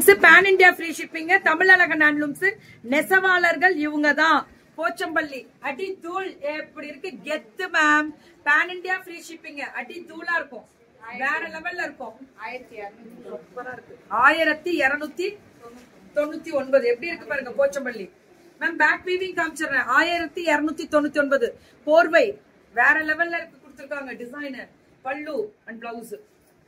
handlooms pan India free shipping Tamilazhagan handlooms நெசவாளர்கள் இவங்க தான் போச்சம்பள்ளி அடி தூள் எப்படி இருக்கு கெத்து ma'am pan India free shipping அடி தூளா இருக்கும் வேற லெவல்ல இருக்கும் ஆயிரத்தி இருநூத்தி தொண்ணூத்தி ஒன்பது எப்படி இருக்கு பாருங்க போச்சம்பள்ளி மேம் பேக் வீவிங் காமிச்சிடுறேன் ஆயிரத்தி இருநூத்தி தொண்ணூத்தி ஒன்பது போர்வை வேற லெவல்ல இருக்கு கொடுத்துருக்காங்க டிசைனர் பல்லு அண்ட் பிளவுஸ்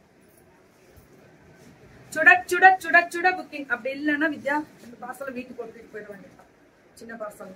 சுட சுட சுட சுட புக்கிங் அப்படி இல்லைன்னா வித்யா இந்த பார்சலை வீட்டுக்கு கொடுத்துட்டு போயிட வேண்டியதான் சின்ன பார்சல்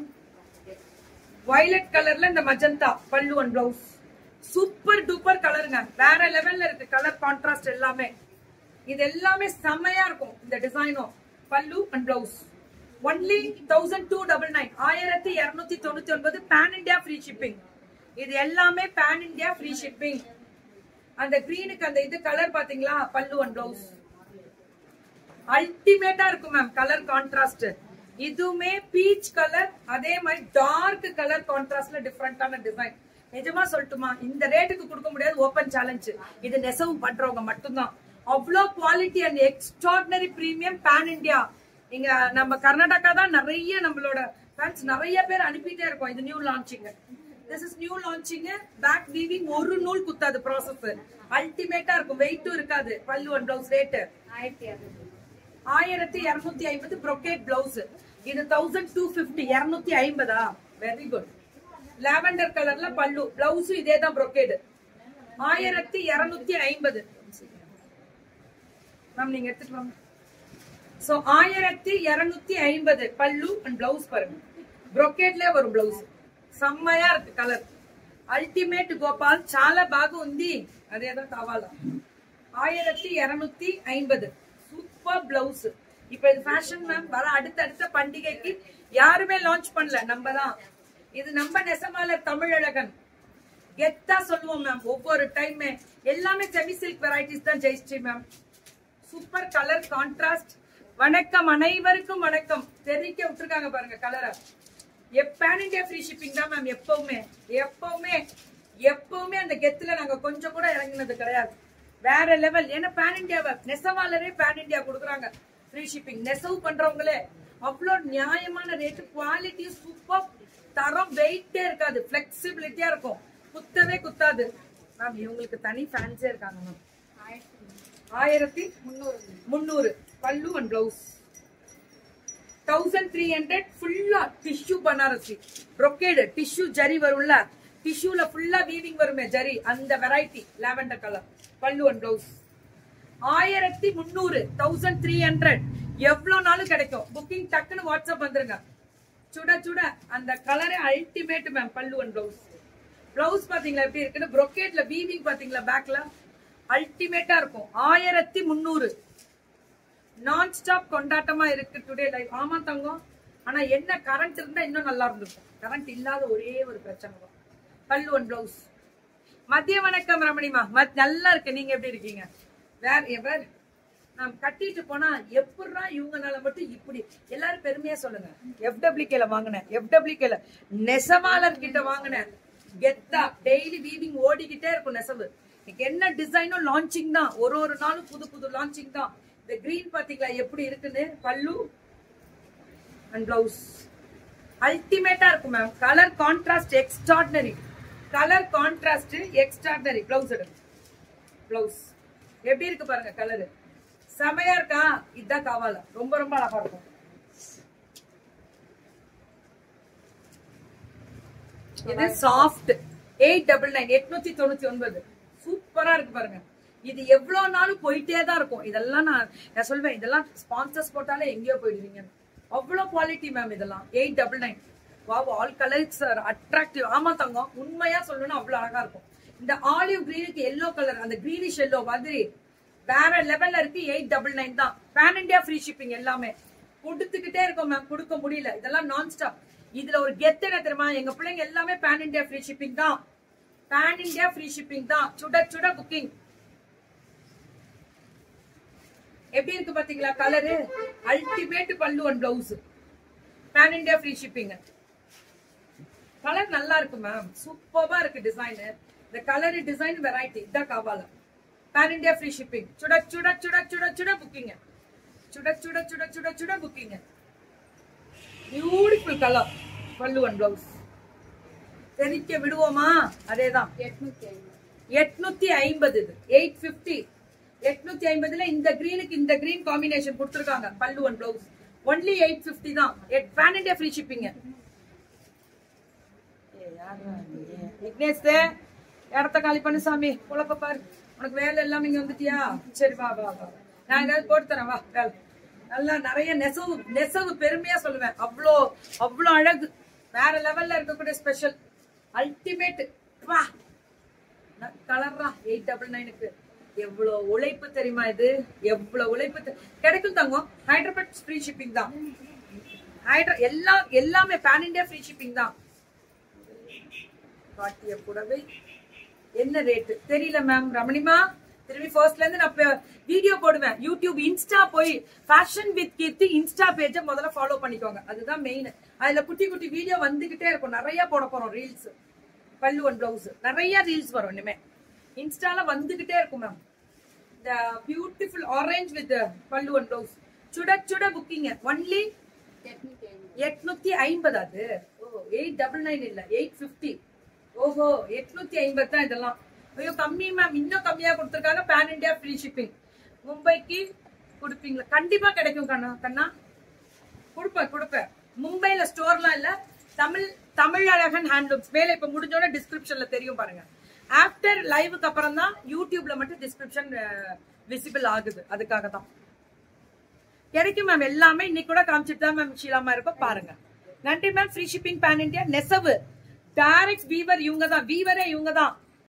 வயலட் கலர்ல இந்த மஜந்தா பல்லு அண்ட் பிளவுஸ் சூப்பர் டூப்பர் கலருங்க வேற லெவல்ல இருக்கு கலர் கான்ட்ராஸ்ட் எல்லாமே இது எல்லாமே செம்மையா இருக்கும் இந்த டிசைனும் pallu and blouse only thousand two double nine ஆயிரத்தி இருநூத்தி தொண்ணூத்தி ஒன்பது பேன் இந்தியா ஃப்ரீ ஷிப்பிங் இது எல்லாமே பேன் இந்தியா ஃப்ரீ ஷிப்பிங் அந்த கிரீனுக்கு அந்த இது கலர் பாத்தீங்களா பல்லு அண்ட் பிளவுஸ் அல்டிமேட்டா இருக்கும் மேம் கலர் கான்ட்ராஸ்ட் இதுவுமே பீச் கலர் அதே மாதிரி டார்க் கலர் கான்ட்ராஸ்ட்ல டிஃப்ரெண்டான டிசைன் நிஜமா சொல்லட்டுமா இந்த ரேட்டுக்கு கொடுக்க முடியாது ஓபன் சேலஞ்ச் இது நெசவு பண்றவங்க மட்டும்தான் அவ்வளோ quality and extraordinary premium pan India இங்க நம்ம கர்நாடகா தான் நிறைய நம்மளோட ஃபேன்ஸ் நிறைய பேர் அனுப்பிட்டே இருக்கோம் இது new launching this is new launching back weaving ஒரு நூல் குத்தாது ப்ராசஸ் அல்டிமேட்டா இருக்கும் வெயிட்டும் இருக்காது பல்லு ஒன் பிளவுஸ் ரேட்டு ஆயிரத்தி இருநூத்தி ஐம்பது ப்ரொகேட் பிளவுஸ் இது தௌசண்ட் டூ பிப்டி இருநூத்தி ஐம்பதா வெரி குட் லாவெண்டர் கலர்ல பல்லு பிளவுஸும் இதே தான் ப்ரொகேடு ஆயிரத்தி இருநூத்தி ஐம்பது மேம் நீங்க எடுத்துட்டு வாங்க சோ ஆயிரத்தி இருநூத்தி ஐம்பது பல்லு அண்ட் பிளவுஸ் பாருங்க బ్రొకేట్లే వரும் బ్లౌజ్ సెమ్మయా ఇருக்கு కలర్ అల్టిమేట్ గోపాల్ చాలా బాగా ఉంది అదేదో కావాలా ஆயிரத்தி இருநூத்தி ஐம்பது சூப்பர் பிளவுஸ் இப்ப இது ஃபேஷன் மேம் வர அடுத்தடுத்த பண்டிகைக்கு யாருமே லான்ச் பண்ணல நம்ம தான் இது நம்ம நெசமாலர் தமிழழகன் கெத்தா சொல்லுவோம் மேம் ஒவ்வொரு டைமே எல்லாமே செமி சில்க் வெரைட்டிஸ் தான் ஜெயிச்சு மேம் சூப்பர் கலர் கான்ட்ராஸ்ட் வணக்கம் அனைவருக்கும் வணக்கம் தெரிவிக்க விட்டுருக்காங்க பாருங்க கலரை பேன் இந்தியா ஃப்ரீ ஷிப்பிங் தான் மேம் எப்பவுமே எப்பவுமே எப்பவுமே அந்த கெத்துல நாங்க கொஞ்சம் கூட இறங்கினது கிடையாது வேற லெவல் ஏன்னா பேன் இந்தியாவை நெசவாளரே பேன் இந்தியா கொடுக்குறாங்க ஃப்ரீ ஷிப்பிங் நெசவு பண்றவங்களே அவ்வளோ நியாயமான ரேட்டு குவாலிட்டி சூப்பர் தரம் வெயிட்டே இருக்காது ஃபிளெக்சிபிலிட்டியா இருக்கும் குத்தவே குத்தாது மேம் இவங்களுக்கு தனி ஃபேன்ஸே இருக்காங்க மேம் ஆயிரத்தி முந்நூறு pallu and blouse thousand three hundred ஃபுல்லா tissue Banarasi brocade tissue zari வரும்ல டிஷ்யூல ஃபுல்லா வீவிங் வருமே ஜரி அந்த variety lavender colour pallu and blouse ஆயிரத்தி முந்நூறு தௌசண்ட் த்ரீ ஹண்ட்ரட் எவ்வளவு நாளும் கிடைக்கும் புக்கிங் டக்குன்னு வாட்ஸ்அப் வந்துருங்க சுட சுட அந்த கலரே ultimate ma'am pallu and blouse blouse பாத்தீங்களா எப்படி இருக்குன்னு brocade-ல வீவிங் பாத்தீங்களா பேக்ல அல்டிமேட்டா இருக்கும் ஆயிரத்தி முந்நூறு நான் ஸ்டாப் கொண்டாட்டமா இருக்கு டுடே லைவ் ஆமா தங்கம் ஆனா என்ன கரண்ட் இருந்தா இன்னும் நல்லா இருந்திருக்கும் கரண்ட் இல்லாத ஒரே ஒரு பிரச்சனை தான் பல்லு ஒன் பிளவுஸ் மதிய வணக்கம் ரமணிமா மத் நல்லா இருக்கு நீங்க எப்படி இருக்கீங்க வேற எவர் நான் கட்டிட்டு போனா எப்படிரா இவங்கனால மட்டும் இப்படி எல்லாரும் பெருமையா சொல்லுங்க எஃப்டபிள்யூகேல வாங்கினேன் எஃப்டபிள்யூகேல நெசவாளர் கிட்ட வாங்கினேன் கெத்தா டெய்லி வீவிங் ஓடிக்கிட்டே இருக்கும் நெசவு இன்னைக்கு என்ன டிசைனும் லான்ச்சிங் தான் ஒரு ஒரு நாளும் புது புது லான்ச்சிங் தான் இந்த கிரீன் பாத்தீங்களா எப்படி இருக்குன்னு பல்லு அண்ட் பிளவுஸ் அல்டிமேட்டா இருக்கும் ma'am colour contrast extraordinary colour contrast extraordinary blouse எடுங்க பிளவுஸ் எப்படி இருக்கு பாருங்க கலரு செமையா இருக்கா இதுதான் காவால ரொம்ப ரொம்ப அழகா இருக்கும் இது சாஃப்ட் எயிட் டபுள் நைன் எட்நூத்தி தொண்ணூத்தி ஒன்பது சூப்பரா இருக்கு பாருங்க இது எவ்வளவு நாளும் போயிட்டே தான் இருக்கும் இதெல்லாம் நான் நான் சொல்வேன் இதெல்லாம் ஸ்பான்சர்ஸ் போட்டாலே எங்கேயோ போயிடுவீங்க அவ்வளவு குவாலிட்டி மேம் இதெல்லாம் eight double nine wow all colours attractive ஆமா தங்கம் உண்மையா சொல்லணும்னா அவ்வளவு அழகா இருக்கும் இந்த ஆலிவ் கிரீனுக்கு எல்லோ கலர் அந்த கிரீனிஷ் எல்லோ மாதிரி வேற லெவல்ல இருக்கு எயிட் டபுள் நைன் தான் பேன் இந்தியா ஃப்ரீ ஷிப்பிங் எல்லாமே கொடுத்துக்கிட்டே இருக்கோம் மேம் கொடுக்க முடியல இதெல்லாம் நான் ஸ்டாப் இதுல ஒரு கெத்து என்ன தெரியுமா எங்க பிள்ளைங்க எல்லாமே பேன் இந்தியா ஃப்ரீ ஷிப்பிங் தான் பேன் இந்தியா ஃப்ரீ ஷிப்பிங் தான் சுட சுட புக்கிங் எப்படி இருக்கு பாத்தீங்களா colour ultimate pallu one blouse pan India free shipping colour நல்லா இருக்கு மேம் சூப்பர்பா இருக்கு டிசைன் இந்த கலர் டிசைன் வெரைட்டி இதான் காவால பேன் இந்தியா ஃப்ரீ ஷிப்பிங் சுட சுட சுட சுட சுட புக்கிங் சுட சுட சுட சுட சுட booking beautiful colour pallu and blouse தெரிக்க விடுவோமா அதேதான் எட்நூத்தி ஐம்பது இது எயிட் பிப்டி எட்நூத்தி ஐம்பதுல இந்த கிரீனுக்கு இந்த கிரீன் காம்பினேஷன் கொடுத்துருக்காங்க pallu one blouse only eight fifty தான் பேன் இண்டியா ஃப்ரீ ஷிப்பிங்க விக்னேஷ் இடத்த காலி பண்ணு சாமி குழப்ப பாரு உனக்கு வேலை எல்லாம் இங்க வந்துட்டியா சரி வா வா வா நான் ஏதாவது போட்டு தரேன் வா வேலை நல்லா நிறைய நெசவு நெசவு பெருமையா சொல்லுவேன் அவ்வளோ அவ்வளோ அழகு வேற லெவல்ல இருக்கக்கூடிய ஸ்பெஷல் அல்டிமேட் வா கலர்ரா எயிட் டபுள் நைனுக்கு எவ்வளவு உழைப்பு தெரியுமா இது எவ்வளவு உழைப்பு தெ- கிடைக்கும் தங்கம் ஹைதராபாத் ஃப்ரீ ஷிப்பிங் தான் ஹைட்ரா எல்லாம் எல்லாமே பேன் இண்டியா ஃப்ரீ ஷிப்பிங் தான் காட்டிய புடவை என்ன ரேட்டு தெரியல மேம் ரமணிமா திரும்பி ஃபர்ஸ்ட்ல இருந்து நான் வீடியோ போடுவேன் யூடியூப் இன்ஸ்டா போய் ஃபேஷன் வித் கீர்த்தி இன்ஸ்டா பேஜை முதல்ல ஃபாலோ பண்ணிக்கோங்க அதுதான் மெயின் அதுல குட்டி குட்டி வீடியோ வந்துகிட்டே இருக்கும் நிறைய போட போறோம் ரீல்ஸ் பல்லு ஒன் பிளவுஸ் நிறைய ரீல்ஸ் வரும் இனிமே இன்ஸ்டால வந்துகிட்டே இருக்கும் மேம் இந்த beautiful orange with pallu one blouse சுட சுட புக்கிங் ஒன்லி எட்நூத்தி ஐம்பது அது ஓ எயிட் டபுள் நைன் இல்ல எயிட் பிப்டி ஓஹோ எட்நூத்தி ஐம்பது தான் இதெல்லாம் ஐயோ கம்மி மேம் இன்னும் கம்மியா கொடுத்துருக்காங்க பேன் இண்டியா ஃப்ரீ ஷிப்பிங் மும்பைக்கு கொடுப்பீங்களா கண்டிப்பா கிடைக்கும் கண்ணா கண்ணா கொடுப்பேன் கொடுப்பேன் மும்பைல ஸ்டோர்லாம் இல்ல தமிழ் தமிழ் அழகன் ஹேண்ட்லூம்ஸ் மேல இப்ப முடிஞ்சோட டிஸ்கிரிப்ஷன்ல தெரியும் பாருங்க ஆஃப்டர் லைவுக்கு அப்புறம் தான் யூடியூப்ல மட்டும் டிஸ்கிரிப்ஷன் விசிபிள் ஆகுது அதுக்காக தான் கிடைக்கும் மேம் எல்லாமே இன்னைக்கு கூட காமிச்சிட்டு தான் மேம் ஷீலாமா இருக்கும் பாருங்க நன்றி ma'am free shipping pan India நெசவு டைரக்ட் வீவர் இவங்க தான் வீவரே இவங்க தான்